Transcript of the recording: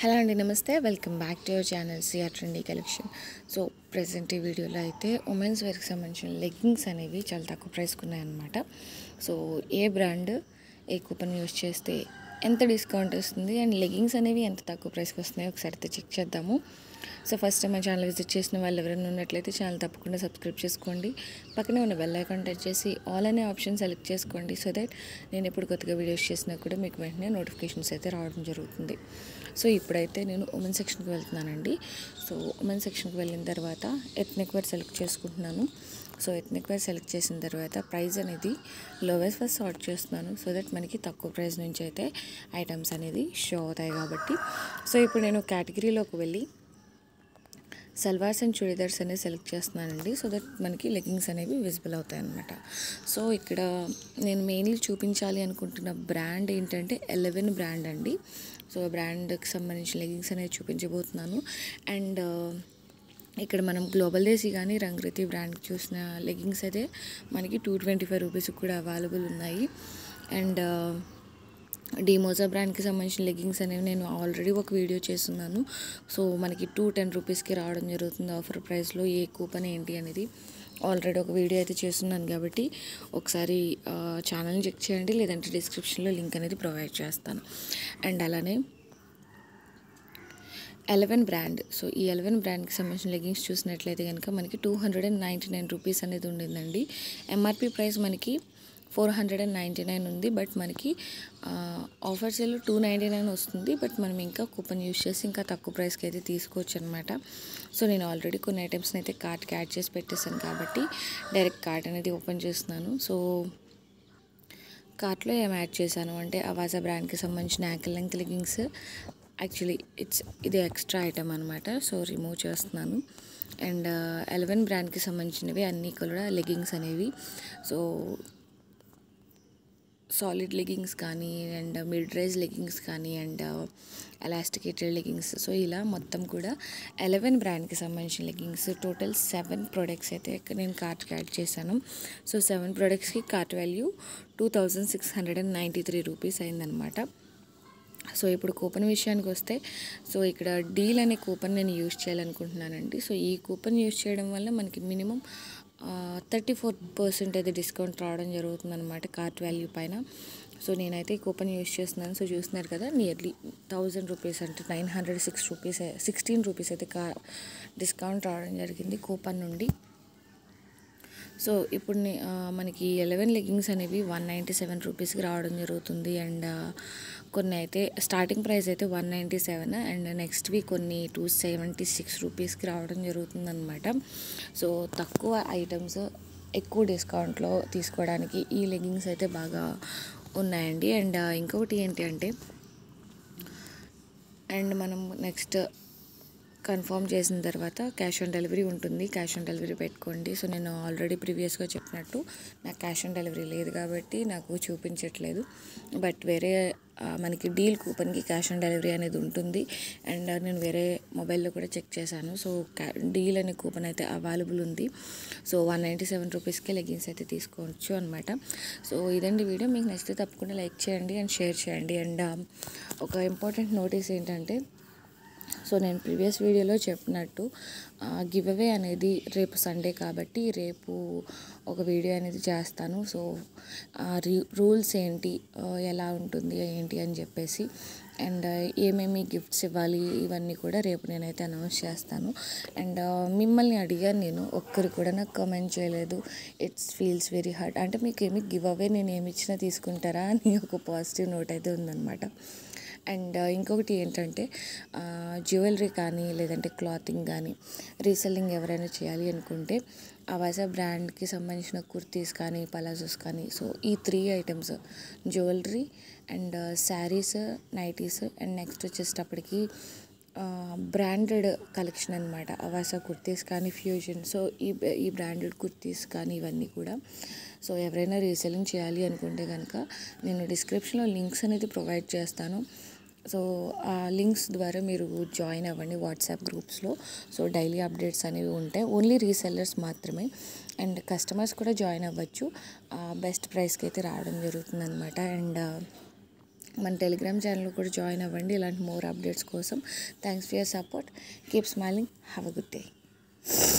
hello అండి నమస్తే welcome back to your channel C R trendy collection so present ఈ వీడియోలో అయితే ఉమెన్స్ వేర్కి సంబంధించిన లెగ్గింగ్స్ అనేవి చాలా తక్కువ ప్రైస్కి ఉన్నాయన్నమాట సో ఏ బ్రాండ్ ఏ కూపన్ యూస్ చేస్తే ఎంత డిస్కౌంట్ వస్తుంది అండ్ లెగ్గింగ్స్ అనేవి ఎంత తక్కువ ప్రైస్కి వస్తున్నాయో ఒకసారి అయితే చెక్ చేద్దాము సో ఫస్ట్ టైం మా ఛానల్ విజిట్ చేసిన వాళ్ళు ఎవరైనా ఉన్నట్లయితే ఛానల్ తప్పకుండా సబ్స్క్రైబ్ చేసుకోండి పక్కనే ఉన్న బెల్ ఐకాన్ టచ్ చేసి ఆల్ అనే ఆప్షన్ సెలెక్ట్ చేసుకోండి సో దట్ నేను ఎప్పుడు కొత్తగా వీడియోస్ చేసినా కూడా మీకు వెంటనే నోటిఫికేషన్స్ అయితే రావడం జరుగుతుంది సో ఇప్పుడైతే నేను ఉమెన్ సెక్షన్కి వెళ్తున్నానండి సో ఉమెన్ సెక్షన్కి వెళ్ళిన తర్వాత ఎథ్నిక్ వేర్ సెలెక్ట్ చేసుకుంటున్నాను సో ఎథ్నిక్ వేర్ సెలెక్ట్ చేసిన తర్వాత ప్రైస్ అనేది లోవెస్ట్ ఫస్ట్ సార్ట్ చేస్తున్నాను సో దట్ మనకి తక్కువ ప్రైస్ నుంచి అయితే ఐటమ్స్ అనేది షో అవుతాయి కాబట్టి సో ఇప్పుడు నేను కేటగిరీలోకి వెళ్ళి సల్వార్స్ అండ్ చుడిదార్స్ అనేవి సెలెక్ట్ చేస్తున్నానండి సో దట్ మనకి లెగ్గింగ్స్ అనేవి విజిబుల్ అవుతాయి అన్నమాట సో ఇక్కడ నేను మెయిన్లీ చూపించాలి అనుకుంటున్న బ్రాండ్ ఏంటంటే ఎలెవెన్ బ్రాండ్ అండి సో బ్రాండ్కి సంబంధించిన లెగ్గింగ్స్ అనేవి చూపించబోతున్నాను అండ్ ఇక్కడ మనం గ్లోబల్ దేశీ కానీ రంగరతి బ్రాండ్ చూసిన లెగ్గింగ్స్ అయితే మనకి టూ ట్వంటీ ఫైవ్ రూపీస్కి కూడా అవైలబుల్ ఉన్నాయి అండ్ డిమోజా బ్రాండ్కి సంబంధించిన లెగ్గింగ్స్ అనేవి నేను ఆల్రెడీ ఒక వీడియో చేస్తున్నాను సో మనకి టూ టెన్ రూపీస్కి రావడం జరుగుతుంది ఆఫర్ ప్రైస్లో ఏ కూపన్ ఏంటి అనేది ఆల్రెడీ ఒక వీడియో అయితే చేస్తున్నాను కాబట్టి ఒకసారి ఛానల్ని చెక్ చేయండి లేదంటే డిస్క్రిప్షన్లో లింక్ అనేది ప్రొవైడ్ చేస్తాను అండ్ అలానే ఎలెవెన్ బ్రాండ్ సో ఈ ఎలెవెన్ బ్రాండ్కి సంబంధించిన లెగ్గింగ్స్ చూసినట్లయితే కనుక మనకి two hundred and ninety nine rupees అనేది ఉండిందండి ఎంఆర్పి ప్రైస్ మనకి four hundred and ninety nine ఉంది బట్ మనకి offer sale two ninety nine వస్తుంది బట్ మనం ఇంకా కూపన్ యూస్ చేసి ఇంకా తక్కువ ప్రైస్కి అయితే తీసుకోవచ్చు అనమాట సో నేను ఆల్రెడీ కొన్ని ఐటమ్స్ని అయితే కార్ట్కి యాడ్ చేసి పెట్టేశాను కాబట్టి డైరెక్ట్ కార్ట్ అనేది ఓపెన్ చేస్తున్నాను సో కార్ట్లో ఏం యాడ్ చేశాను అంటే అవాజా బ్రాండ్కి సంబంధించిన ankle length leggings actually it's ఇది ఎక్స్ట్రా ఐటమ్ అనమాట సో రిమూవ్ చేస్తున్నాను అండ్ ఎలెవెన్ బ్రాండ్కి సంబంధించినవి అన్నీ కూడా లెగ్గింగ్స్ అనేవి సో సాలిడ్ లెగ్గింగ్స్ కానీ అండ్ మిడ్ రైజ్ లెగ్గింగ్స్ కానీ అండ్ ఎలాస్టికేటెడ్ లెగ్గింగ్స్ సో ఇలా మొత్తం కూడా ఎలెవెన్ బ్రాండ్కి సంబంధించిన లెగ్గింగ్స్ టోటల్ సెవెన్ ప్రొడక్ట్స్ అయితే నేను కార్ట్కి యాడ్ చేశాను సో సెవెన్ ప్రొడక్ట్స్కి cart value two thousand six hundred and ninety three rupees అయిందనమాట సో ఇప్పుడు కూపన్ విషయానికి వస్తే సో ఇక్కడ డీల్ అనే కూపన్ నేను యూజ్ చేయాలనుకుంటున్నానండి సో ఈ కూపన్ యూజ్ చేయడం వల్ల మనకి మినిమం థర్టీ ఫోర్ పర్సెంట్ అయితే డిస్కౌంట్ రావడం జరుగుతుంది అనమాట కార్ట్ వాల్యూ పైన సో నేనైతే ఈ కూపన్ యూజ్ చేస్తున్నాను సో చూస్తున్నారు కదా నియర్లీ థౌజండ్ రూపీస్ అంటే nine hundred six rupees sixteen rupees అయితే కా డిస్కౌంట్ రావడం జరిగింది కూపన్ నుండి సో ఇప్పుడు మనకి ఎలెవెన్ లెగ్గింగ్స్ అనేవి వన్ నైంటీ సెవెన్ రూపీస్కి రావడం జరుగుతుంది అండ్ కొన్ని అయితే స్టార్టింగ్ ప్రైస్ అయితే one ninety seven and next week కొన్ని టూ సెవెంటీ సిక్స్ రూపీస్కి రావడం జరుగుతుంది అనమాట సో తక్కువ ఐటమ్స్ ఎక్కువ డిస్కౌంట్లో తీసుకోవడానికి ఈ లెగ్గింగ్స్ అయితే బాగా ఉన్నాయండి అండ్ ఇంకొకటి ఏంటి అంటే అండ్ మనం నెక్స్ట్ కన్ఫర్మ్ చేసిన తర్వాత క్యాష్ ఆన్ డెలివరీ ఉంటుంది క్యాష్ ఆన్ డెలివరీ పెట్టుకోండి సో నేను ఆల్రెడీ ప్రీవియస్గా చెప్పినట్టు నాకు క్యాష్ ఆన్ డెలివరీ లేదు కాబట్టి నాకు చూపించట్లేదు బట్ వేరే మనకి డీల్ కూపన్కి క్యాష్ ఆన్ డెలివరీ అనేది ఉంటుంది అండ్ నేను వేరే మొబైల్లో కూడా చెక్ చేశాను సో డీల్ అనే కూపన్ అయితే అవైలబుల్ ఉంది సో వన్ నైంటీ సెవెన్ రూపీస్కే లెగ్గిన్స్ అయితే తీసుకోవచ్చు అనమాట సో ఇదండి వీడియో మీకు నచ్చితే తప్పకుండా లైక్ చేయండి అండ్ షేర్ చేయండి అండ్ ఒక ఇంపార్టెంట్ నోటీస్ ఏంటంటే సో నేను ప్రీవియస్ వీడియోలో చెప్పినట్టు గివ్ అవే అనేది రేపు సండే కాబట్టి రేపు ఒక వీడియో అనేది చేస్తాను సో రూల్స్ ఏంటి ఎలా ఉంటుంది ఏంటి అని చెప్పేసి అండ్ ఏమేమి గిఫ్ట్స్ ఇవ్వాలి ఇవన్నీ కూడా రేపు నేనైతే అనౌన్స్ చేస్తాను అండ్ మిమ్మల్ని అడిగాను నేను ఒక్కరు కూడా నాకు కమెంట్ చేయలేదు ఇట్స్ ఫీల్స్ వెరీ హార్డ్ అంటే మీకు ఏమి గివ్ అవే నేను ఏమి ఇచ్చినా తీసుకుంటారా అని ఒక పాజిటివ్ నోట్ అయితే ఉందన్నమాట అండ్ ఇంకొకటి ఏంటంటే జ్యువెలరీ కానీ లేదంటే క్లాతింగ్ కానీ రీసెల్లింగ్ ఎవరైనా చేయాలి అనుకుంటే అవాజా బ్రాండ్కి సంబంధించిన కుర్తీస్ కానీ పలాజోస్ కానీ సో ఈ three items jewellery and saris nighties and next వచ్చేటప్పటికి బ్రాండెడ్ కలెక్షన్ అనమాట అవాసా కుర్తీస్ కానీ ఫ్యూజన్ సో ఈ ఈ బ్రాండెడ్ కుర్తీస్ కానీ ఇవన్నీ కూడా సో ఎవరైనా రీసెలింగ్ చేయాలి అనుకుంటే కనుక నేను డిస్క్రిప్షన్లో లింక్స్ అనేది ప్రొవైడ్ చేస్తాను సో ఆ లింక్స్ ద్వారా మీరు జాయిన్ అవ్వండి వాట్సాప్ గ్రూప్స్లో సో డైలీ అప్డేట్స్ అనేవి ఉంటాయి ఓన్లీ రీసెల్లర్స్ మాత్రమే అండ్ కస్టమర్స్ కూడా జాయిన్ అవ్వచ్చు బెస్ట్ ప్రైస్కి అయితే రావడం జరుగుతుంది అనమాట అండ్ మన టెలిగ్రామ్ ఛానల్ కూడా జాయిన్ అవ్వండి ఇలాంటి మోర్ అప్డేట్స్ కోసం thanks for your support keep smiling have a good day